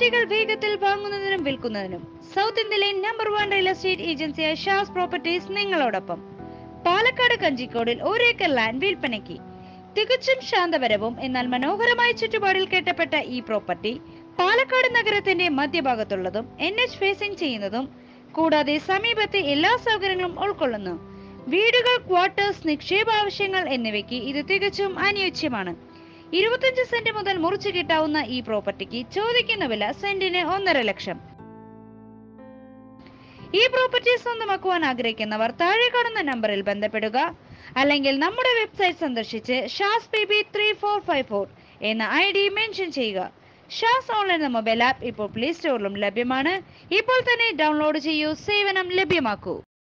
പ്രോപ്പർട്ടികൾ വേഗത്തിൽ വാങ്ങുന്നതിനും വിൽക്കുന്നതിനും സൗത്ത് ഇന്ത്യയിലെ നമ്പർ വൺ റിയൽ എസ്റ്റേറ്റ് ഏജൻസിയായ ഷാസ് പ്രോപ്പർട്ടീസ് നിങ്ങളോടൊപ്പം പാലക്കാട് കഞ്ചിക്കോടിൽ ഒരേക്കർ ലാൻഡ് വിൽപ്പനയ്ക്ക് തികച്ചും ശാന്തപരവും എന്നാൽ മനോഹരമായ ചുറ്റുപാടിൽ കെട്ടപ്പെട്ട ഈ പ്രോപ്പർട്ടി പാലക്കാട് നഗരത്തിന്റെ മധ്യഭാഗത്തുള്ളതും എൻ എച്ച് ഫേസിംഗ് ചെയ്യുന്നതും കൂടാതെ സമീപത്തെ എല്ലാ സൗകര്യങ്ങളും ഉൾക്കൊള്ളുന്നു വീടുകൾ ക്വാർട്ടേഴ്സ് നിക്ഷേപ ആവശ്യങ്ങൾ എന്നിവയ്ക്ക് ഇത് തികച്ചും അനുയോജ്യമാണ് ഇരുപത്തഞ്ച് സെന്റ് മുതൽ മുറിച്ചു കിട്ടാവുന്ന ഈ പ്രോപ്പർട്ടിക്ക് ചോദിക്കുന്ന വില സെന്റിന് ഒന്നര ലക്ഷം ഈ പ്രോപ്പർട്ടി സ്വന്തമാക്കുവാൻ ആഗ്രഹിക്കുന്നവർ താഴെ കാണുന്ന നമ്പറിൽ ബന്ധപ്പെടുക അല്ലെങ്കിൽ നമ്മുടെ വെബ്സൈറ്റ് സന്ദർശിച്ച് Shaz P B three four five four എന്ന ഐ ഡി മെൻഷൻ ചെയ്യുക ഷാസ് ഓൺലൈൻ എന്ന മൊബൈൽ ആപ്പ് ഇപ്പോൾ പ്ലേ സ്റ്റോറിലും ലഭ്യമാണ് ഇപ്പോൾ തന്നെ ഡൗൺലോഡ് ചെയ്യൂ സേവനം ലഭ്യമാക്കൂ